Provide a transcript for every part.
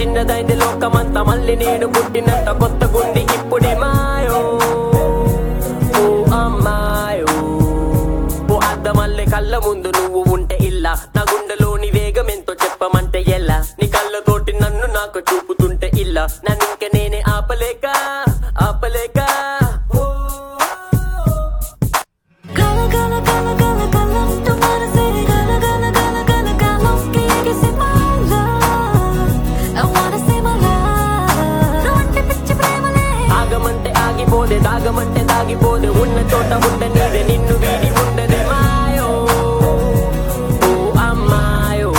చిన్నదైంది లోకమంతా మళ్ళీ నేను పుట్టినంత కొత్త గుండి ఇప్పుడే మాయో ఓ అమ్మాయో ఓ అద్దమల్లె కళ్ళ ముందు నువ్వు ఉంటే ఇల్లా నా గుండెలోని వేగం ఎంతో చెప్పమంటే ఎలా నీ కళ్ళతోటి నన్ను నాకు చూపుతుంటే ఇల్లా నన్ను ఇంక నేనే ఆపలేక ఆపలేక ఓ గల గల గల గల గలంటూ మనసే గల గల గల గల గలంకి ఎగిసి my love I wanna say my love నువ్వంటే పిచ్చి ప్రేమలే ఆగమంటే ఆగిపోదే దాగమంటే దాగిపోదే ఉన్న చోట ఉండనిదే నిన్ను వీడి ఉండదే మాయో ఓ అమ్మాయో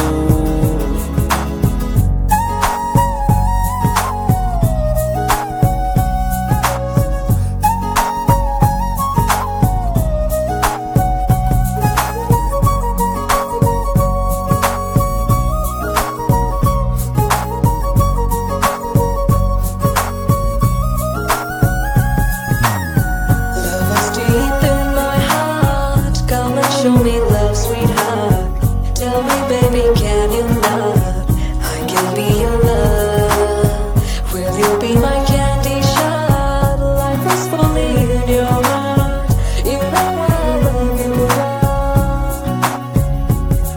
Love is deep in my heart. Come and show me love, sweetheart. Tell me, baby, can you love? I can be your love. Will you be my candy shot? Life is fully in your heart. You know I love you. love.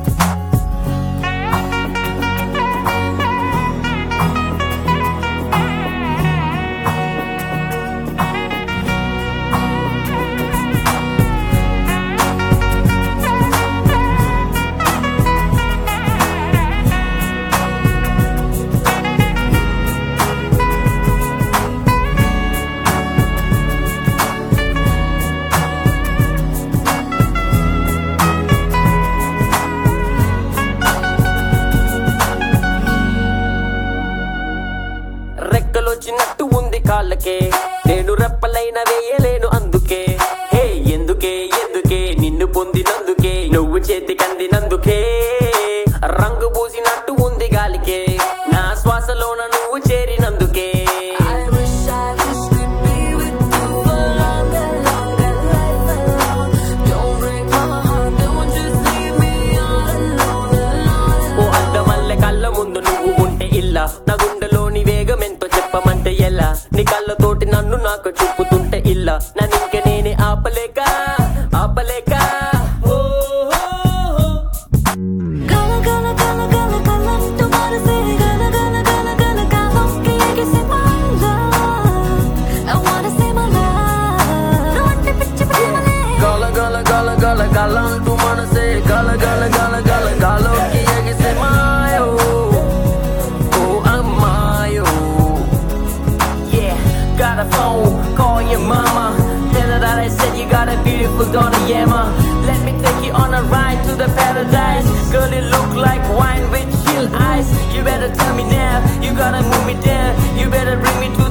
రెక్కలొచ్చినట్టు ఉంది కాళ్ళకే నేను రెప్పలైన వేయలేను అందుకే హే ఎందుకే ఎందుకే నిన్ను పొందినందుకే నువ్వు చేతికందినందుకే రంగు పూసినట్టు ఉంది గాలికే నా శ్వాసలోన నువ్వు చేరినందుకే I wish I wish we'd be with you for longer, longer, life alone. Don't break my heart, don't just leave me all alone, alone. ఓ అద్దమల్లె కళ్ళ ముందు నువ్వు ఉంటే ఇల్లా నా గుండెలోని వేగం ఎంతో చెప్పమంటే ఎలా నీ కళ్ళతోటి నన్ను నాకు చూపుతుంటే ఇల్లా నన్ను ఇంక నేనే ఆపలేక ఆపలేక ఓ, ఓ, ఓ. గల గల గల గల గలంటూ మనసే గల గల గల గల గలంకి ఎగిసి my love. I wanna say my love. నువ్వంటే పిచ్చి ప్రేమలే. గల గల గల గల గల అంటూ మనసే గల గల గల గల గాలోకి ఎగిసే మాయో ఓ అమ్మాయో Yeah, got a phone, call your mama Tell her that I said you got a beautiful daughter, yeah ma Let me take you on a ride to the paradise Girl, you look like wine with chill eyes You better tell me now, you gotta move me down You better bring me to